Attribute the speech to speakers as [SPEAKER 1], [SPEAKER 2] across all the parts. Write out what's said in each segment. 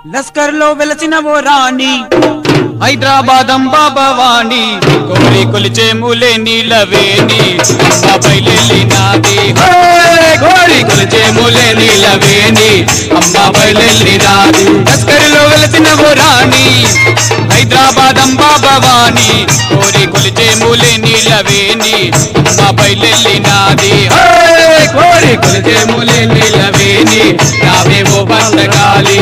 [SPEAKER 1] లస్కర్ లో వెలసిన ఓ రాణి
[SPEAKER 2] హైదరాబాద్ అంబా భవాని కోరి కొలిచే మూలే నీలవేణి అమ్మాపై నాది కోరి కొలిచే మూలే నీలవేణి అమ్మాపై నాది లస్కరిలో వెలసిన ఓ రాణి హైదరాబాద్ అంబా భవాని కోరి కొలిచే మూలే నీలవేణి అమ్మాపై నాది కోరి కొలిచే మూలే నీలవేణి నావేవో బందగాలి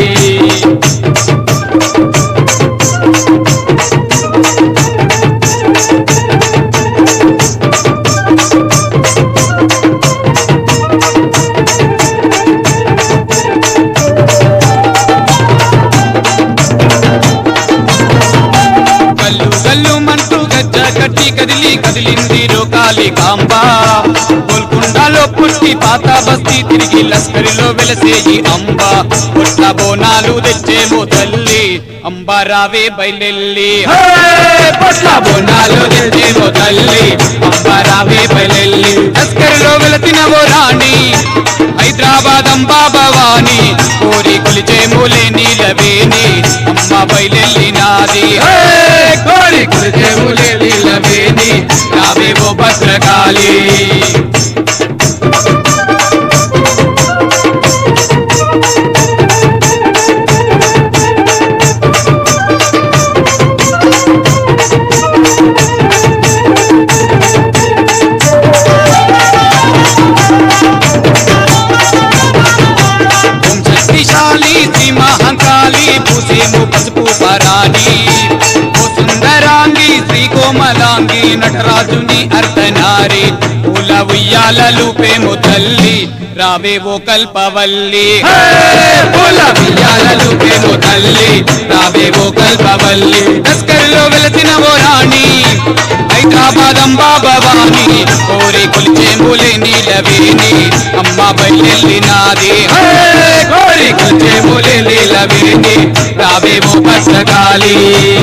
[SPEAKER 2] కల్లు కల్లు మంటూ గజ్జ కట్టి కదిలి కదిలింది రోకాలి కాంబ గోల్కొండలో పుట్టి పాత బస్తీ తిరిగి లస్కరిలో వెలసేయి అంబ పుట్ల బోనాలు తెచ్చేమో తల్లి అంబ రావే బయలెల్లి పుట్ల బోనాలు తెచ్చేమో తల్లి అంబ రావే బయలెల్లి లస్కరిలో వెలసిన ఓ రాణి హైదరాబాద్ అంబా భవాని కోరి కొలిచే మూలే నీలవేణి అమ్మ బయలెల్లి నాది కోరి కొలిచే మూలే నీలవేణి నావేవో భద్రకాళి ఓం శక్తిశాలి శ్రీ మహంకాళి పూసేము పసుపు పరాణి ఓ సుందరాంగి శ్రీ కోమలాంగి నటరాజుని అర్ధనారి పూల ఉయ్యాలలు పేము తల్లి రావే ఓ కల్పవల్లి పూల ఉయ్యాలలు పేము తల్లి రావే ఓ కల్పవల్లి తస్కరిలో వెలసిన ఓ రాణి హైదరాబాద్ అంబా భవాని కోరి కొలిచే మూలే నీలవేణి అమ్మ బయలెల్లి నాది కోరి కొలిచే మూలే నీలవేణి రావేమో పచ్చగాలి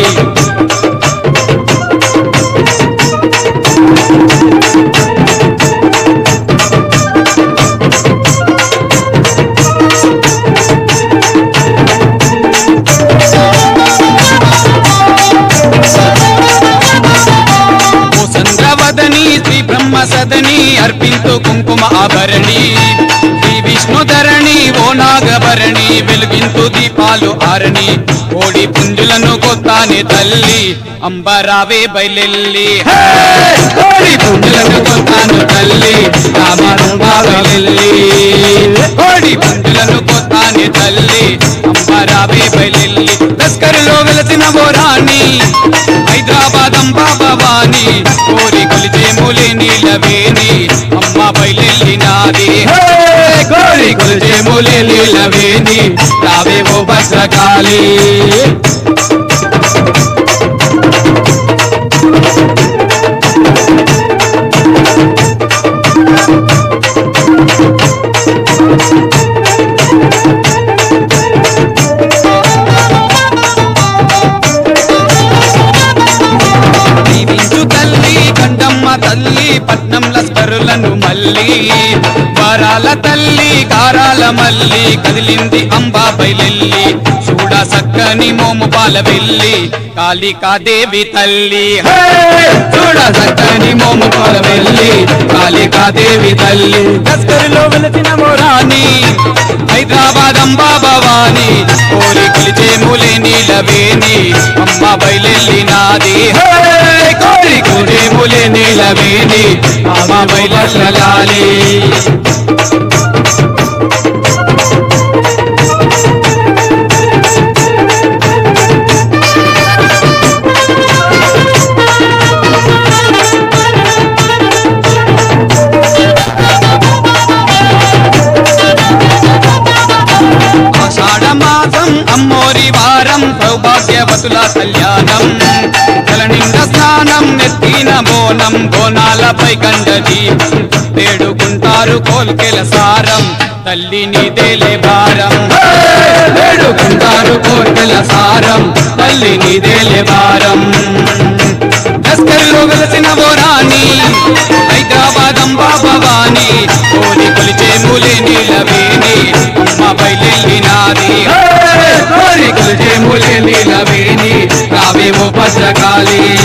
[SPEAKER 2] ఓ చంద్రవదని శ్రీ బ్రహ్మ సదని అర్పింతు కుంకుమ ఆభరణి శ్రీ విష్ణుధరణి ఓ నాగభరణి వెలుగింతు దీపాలు ఆరణి కోడి పుంజులను కొత్తానే తల్లి అంబరావే బయలెల్లి కోడి పుంజులను కొత్తాను తల్లి రామరంబావెల్లి కోడి పుంజులను కొత్తానే తల్లి అంబరావే బయలెల్లి తస్కరిలో వెలసిన ఓ రాణి హైదరాబాద్ అంబా భవాని కోరి కొలిచే మూలే నీలవేణి అమ్మ బయలెల్లి నాది కోరి కొలిచే మూలే నీలవేణి రావేవో భద్రకాళి దీవించు తల్లి కండమ్మ తల్లి పట్నం లస్కరులను మల్లి వరాల తల్లి కారాల మల్లి కదిలింది అంబా బయలెల్లి చూడ సక్కని మోము పాల వెళ్ళి కాళికాదేవి తల్లి హే! చూడ సక్కని మోము పాల వెళ్ళి కాళికాదేవి తల్లి లస్కరులో వెలసిన మోరాని హైదరాబాద్ అంబా భవాని కోరి కొలిచే మూలే నీలవేణి అమ్మ బయలెల్లి నాది హే! కోరి కొలిచే మూలే నీలవేణి అమ్మ బయలెల్లాలి ఆషాఢ మాసం అమ్మోరి వారం సౌభాగ్యవతుల కళ్యాణం తలనిండ స్నానం నెత్తిన బోనం బోనాలపై కండది వేడుకుంటారు కోల్కెల సారం తల్లిని దేలే భారం వేడుకుంటారు కోల్కెల సారం తల్లిని దేలే భారం లస్కర్లో వెలసిన ఓ రాణి హైదరాబాద్ అంబా భవాని కోరి కొలిచే మూలే నీలవేణి అమ్మ బయలెల్లి నాది కోరి నీలవేణి రావేమో భద్రకాళి